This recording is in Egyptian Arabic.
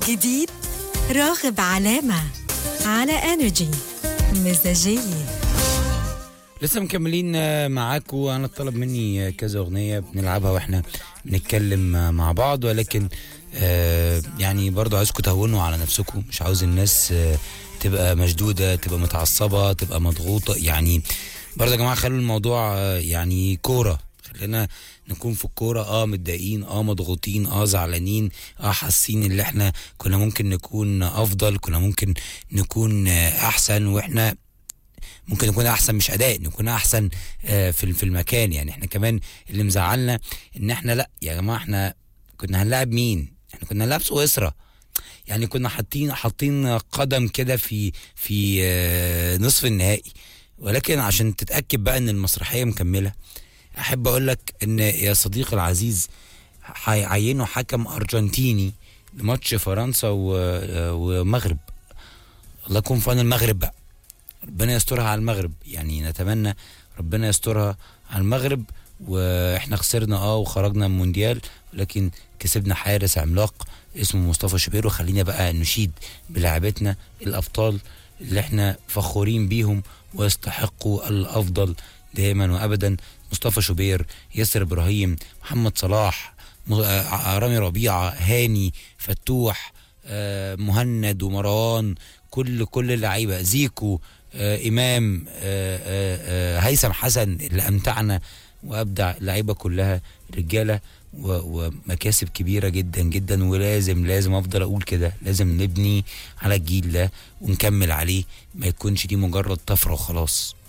جديد راغب علامة على انرجي مزاجية لسه مكملين آه، معاكم انا طلب مني آه، كذا اغنيه بنلعبها واحنا بنتكلم آه، مع بعض ولكن آه، يعني برضو عايزكم تهونوا على نفسكم مش عاوز الناس آه، تبقى مشدوده تبقى متعصبه تبقى مضغوطه يعني برضو يا جماعه خلوا الموضوع آه، يعني كوره خلينا نكون في الكوره اه متضايقين اه مضغوطين اه زعلانين اه حاسين ان احنا كنا ممكن نكون افضل كنا ممكن نكون آه، احسن واحنا ممكن نكون احسن مش اداء نكون احسن آه، في في المكان يعني احنا كمان اللي مزعلنا ان احنا لا يا جماعه احنا كنا هنلاعب مين احنا كنا هنلاعب سويسرا يعني كنا حاطين حاطين قدم كده في في آه، نصف النهائي ولكن عشان تتاكد بقى ان المسرحيه مكمله احب اقول لك ان يا صديقي العزيز هيعينوا حكم ارجنتيني لماتش فرنسا و- آه، ومغرب الله يكون في عون المغرب بقى ربنا يسترها على المغرب يعني نتمنى ربنا يسترها على المغرب واحنا خسرنا اه وخرجنا من المونديال ولكن كسبنا حارس عملاق اسمه مصطفى شوبير وخلينا بقى نشيد بلاعبتنا الابطال اللي احنا فخورين بيهم ويستحقوا الافضل دائما وابدا مصطفى شوبير ياسر ابراهيم محمد صلاح م- آه، رامي ربيعه هاني فتوح آه، مهند ومروان كل كل اللعيبه زيكو آه امام آه آه آه هيثم حسن اللي امتعنا وابدع اللعيبه كلها رجاله و- ومكاسب كبيره جدا جدا ولازم لازم افضل اقول كده لازم نبني على الجيل ده ونكمل عليه ما يكونش دي مجرد طفره وخلاص